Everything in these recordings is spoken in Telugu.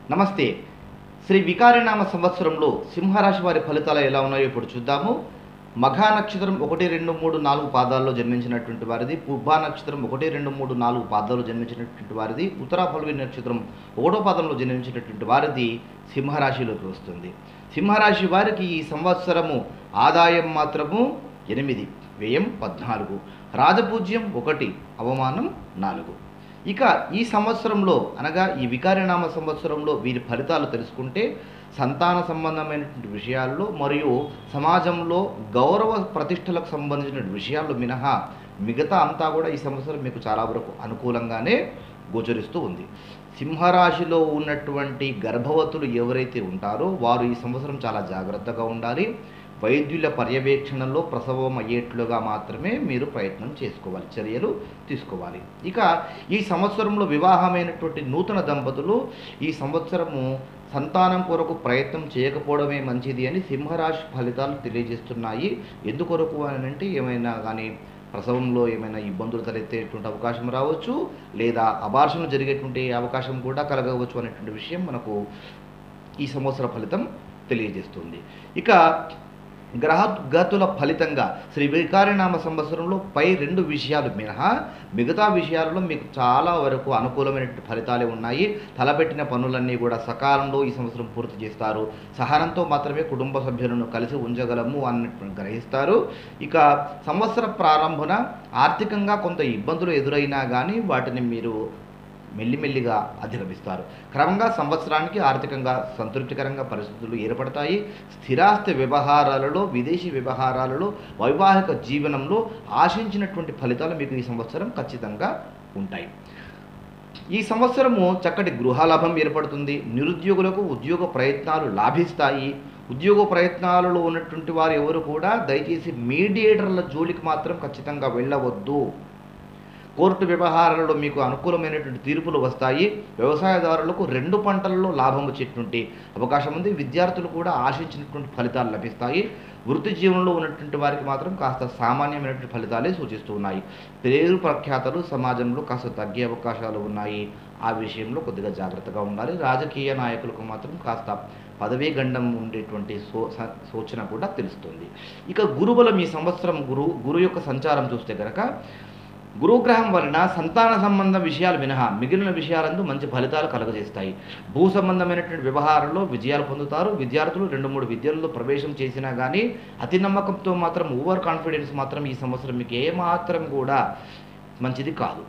నమస్తే శ్రీ వికారినామ సంవత్సరంలో సింహరాశి వారి ఫలితాలు ఎలా ఉన్నాయో ఇప్పుడు చూద్దాము మఘా నక్షత్రం ఒకటి రెండు మూడు నాలుగు పాదాల్లో జన్మించినటువంటి వారిది పుబ్బా నక్షత్రం ఒకటి రెండు మూడు నాలుగు పాదాల్లో జన్మించినటువంటి వారిది ఉత్తరా ఫల్వి నక్షత్రం ఒకటో పాదంలో జన్మించినటువంటి వారిది సింహరాశిలోకి వస్తుంది సింహరాశి వారికి ఈ సంవత్సరము ఆదాయం మాత్రము ఎనిమిది వ్యయం పద్నాలుగు రాజపూజ్యం ఒకటి అవమానం నాలుగు ఇక ఈ సంవత్సరంలో అనగా ఈ వికారినామ సంవత్సరంలో వీరి ఫలితాలు తెలుసుకుంటే సంతాన సంబంధమైనటువంటి విషయాల్లో మరియు సమాజంలో గౌరవ ప్రతిష్టలకు సంబంధించిన విషయాల్లో మినహా మిగతా అంతా కూడా ఈ సంవత్సరం మీకు చాలా వరకు అనుకూలంగానే గోచరిస్తూ ఉంది సింహరాశిలో ఉన్నటువంటి గర్భవతులు ఎవరైతే ఉంటారో వారు ఈ సంవత్సరం చాలా జాగ్రత్తగా ఉండాలి వైద్యుల పర్యవేక్షణలో ప్రసవం అయ్యేట్లుగా మాత్రమే మీరు ప్రయత్నం చేసుకోవాలి చర్యలు తీసుకోవాలి ఇక ఈ సంవత్సరంలో వివాహమైనటువంటి నూతన దంపతులు ఈ సంవత్సరము సంతానం కొరకు ప్రయత్నం చేయకపోవడమే మంచిది అని సింహరాశి ఫలితాలు తెలియజేస్తున్నాయి ఎందుకొరకు అని అంటే ఏమైనా కానీ ప్రసవంలో ఏమైనా ఇబ్బందులు తలెత్తేటువంటి అవకాశం రావచ్చు లేదా అబార్షణ జరిగేటువంటి అవకాశం కూడా కలగవచ్చు అనేటువంటి విషయం మనకు ఈ సంవత్సర ఫలితం తెలియజేస్తుంది ఇక గ్రహగతుల ఫలితంగా శ్రీ వికారినామ సంవత్సరంలో పై రెండు విషయాలు మినహా మిగతా విషయాలలో మీకు చాలా వరకు అనుకూలమైన ఫలితాలే ఉన్నాయి తలపెట్టిన పనులన్నీ కూడా సకాలంలో ఈ సంవత్సరం పూర్తి చేస్తారు సహనంతో మాత్రమే కుటుంబ సభ్యులను కలిసి ఉంచగలము అన్నట్టు గ్రహిస్తారు ఇక సంవత్సర ప్రారంభన ఆర్థికంగా కొంత ఇబ్బందులు ఎదురైనా కానీ వాటిని మీరు మెల్లిమెల్లిగా అధిగమిస్తారు క్రమంగా సంవత్సరానికి ఆర్థికంగా సంతృప్తికరంగా పరిస్థితులు ఏర్పడతాయి స్థిరాస్తి వ్యవహారాలలో విదేశీ వ్యవహారాలలో వైవాహిక జీవనంలో ఆశించినటువంటి ఫలితాలు మీకు ఈ సంవత్సరం ఖచ్చితంగా ఉంటాయి ఈ సంవత్సరము చక్కటి గృహలాభం ఏర్పడుతుంది నిరుద్యోగులకు ఉద్యోగ ప్రయత్నాలు లాభిస్తాయి ఉద్యోగ ప్రయత్నాలలో ఉన్నటువంటి వారు ఎవరు కూడా దయచేసి మీడియేటర్ల జోలికి మాత్రం ఖచ్చితంగా వెళ్ళవద్దు కోర్టు వ్యవహారాలలో మీకు అనుకూలమైనటువంటి తీర్పులు వస్తాయి వ్యవసాయదారులకు రెండు పంటలలో లాభం వచ్చేటువంటి అవకాశం ఉంది విద్యార్థులు కూడా ఆశించినటువంటి ఫలితాలు లభిస్తాయి వృత్తి జీవనంలో ఉన్నటువంటి వారికి మాత్రం కాస్త సామాన్యమైనటువంటి ఫలితాలే సూచిస్తూ ఉన్నాయి పేరు ప్రఖ్యాతలు సమాజంలో కాస్త తగ్గే అవకాశాలు ఉన్నాయి ఆ విషయంలో కొద్దిగా జాగ్రత్తగా ఉండాలి రాజకీయ నాయకులకు మాత్రం కాస్త పదవీ గండం ఉండేటువంటి సో స- సూచన కూడా తెలుస్తుంది ఇక గురుబలం ఈ సంవత్సరం గురు గురు యొక్క సంచారం చూస్తే కనుక గురుగ్రహం వలన సంతాన సంబంధ విషయాలు మినహా మిగిలిన విషయాలందు మంచి ఫలితాలు కలుగజేస్తాయి భూ సంబంధమైనటువంటి వ్యవహారంలో విజయాలు పొందుతారు విద్యార్థులు రెండు మూడు విద్యల్లో ప్రవేశం చేసినా కానీ అతి నమ్మకంతో మాత్రం ఓవర్ కాన్ఫిడెన్స్ మాత్రం ఈ సంవత్సరం మీకు ఏమాత్రం కూడా మంచిది కాదు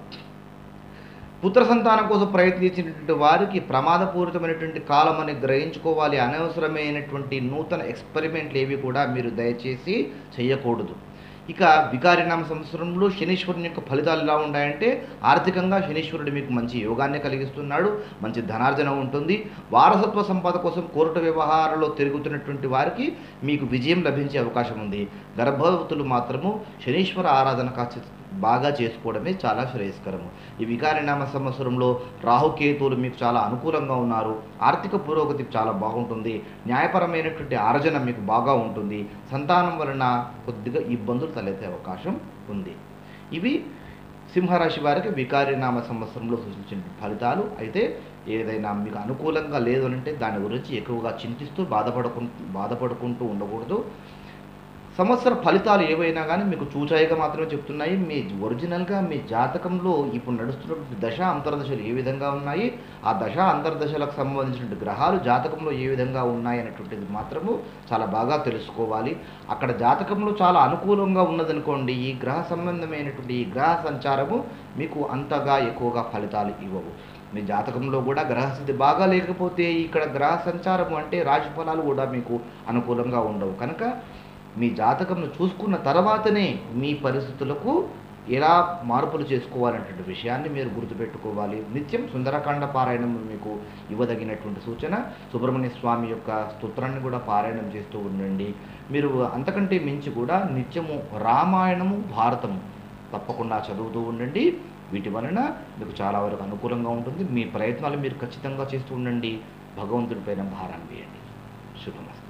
పుత్ర సంతానం కోసం ప్రయత్నించినటువంటి వారికి ప్రమాదపూరితమైనటువంటి కాలం అని గ్రహించుకోవాలి అనవసరమైనటువంటి నూతన ఎక్స్పెరిమెంట్లు ఏవి కూడా మీరు దయచేసి చేయకూడదు ఇక వికారినామ సంవత్సరంలో శనీశ్వరుని యొక్క ఫలితాలు ఎలా ఉన్నాయంటే ఆర్థికంగా శనీశ్వరుడు మీకు మంచి యోగాన్ని కలిగిస్తున్నాడు మంచి ధనార్జన ఉంటుంది వారసత్వ సంపద కోసం కోర్టు వ్యవహారాల్లో తిరుగుతున్నటువంటి వారికి మీకు విజయం లభించే అవకాశం ఉంది గర్భవతులు మాత్రము శనీశ్వర ఆరాధన కాస్త బాగా చేసుకోవడమే చాలా శ్రేయస్కరము ఈ వికారినామ సంవత్సరంలో రాహుకేతువులు మీకు చాలా అనుకూలంగా ఉన్నారు ఆర్థిక పురోగతి చాలా బాగుంటుంది న్యాయపరమైనటువంటి ఆర్జన మీకు బాగా ఉంటుంది సంతానం వలన కొద్దిగా ఇబ్బందులు తలెత్తే అవకాశం ఉంది ఇవి సింహరాశి వారికి వికారినామ సంవత్సరంలో సూచించిన ఫలితాలు అయితే ఏదైనా మీకు అనుకూలంగా లేదు అంటే దాని గురించి ఎక్కువగా చింతిస్తూ బాధపడుకుంటూ బాధపడుకుంటూ ఉండకూడదు సంవత్సర ఫలితాలు ఏవైనా కానీ మీకు చూచాయిగా మాత్రమే చెప్తున్నాయి మీ ఒరిజినల్గా మీ జాతకంలో ఇప్పుడు నడుస్తున్నటువంటి దశ అంతర్దశలు ఏ విధంగా ఉన్నాయి ఆ దశ అంతర్దశలకు సంబంధించిన గ్రహాలు జాతకంలో ఏ విధంగా ఉన్నాయి అనేటువంటిది మాత్రము చాలా బాగా తెలుసుకోవాలి అక్కడ జాతకంలో చాలా అనుకూలంగా ఉన్నదనుకోండి ఈ గ్రహ సంబంధమైనటువంటి ఈ గ్రహ సంచారము మీకు అంతగా ఎక్కువగా ఫలితాలు ఇవ్వవు మీ జాతకంలో కూడా గ్రహస్థితి బాగా లేకపోతే ఇక్కడ గ్రహ సంచారము అంటే రాశి ఫలాలు కూడా మీకు అనుకూలంగా ఉండవు కనుక మీ జాతకంను చూసుకున్న తర్వాతనే మీ పరిస్థితులకు ఎలా మార్పులు చేసుకోవాలనేటువంటి విషయాన్ని మీరు గుర్తుపెట్టుకోవాలి నిత్యం సుందరకాండ పారాయణం మీకు ఇవ్వదగినటువంటి సూచన సుబ్రహ్మణ్య స్వామి యొక్క స్తోత్రాన్ని కూడా పారాయణం చేస్తూ ఉండండి మీరు అంతకంటే మించి కూడా నిత్యము రామాయణము భారతము తప్పకుండా చదువుతూ ఉండండి వీటి వలన మీకు చాలా వరకు అనుకూలంగా ఉంటుంది మీ ప్రయత్నాలు మీరు ఖచ్చితంగా చేస్తూ ఉండండి భగవంతుడి పైన భారాన్ని వేయండి శుభమస్తు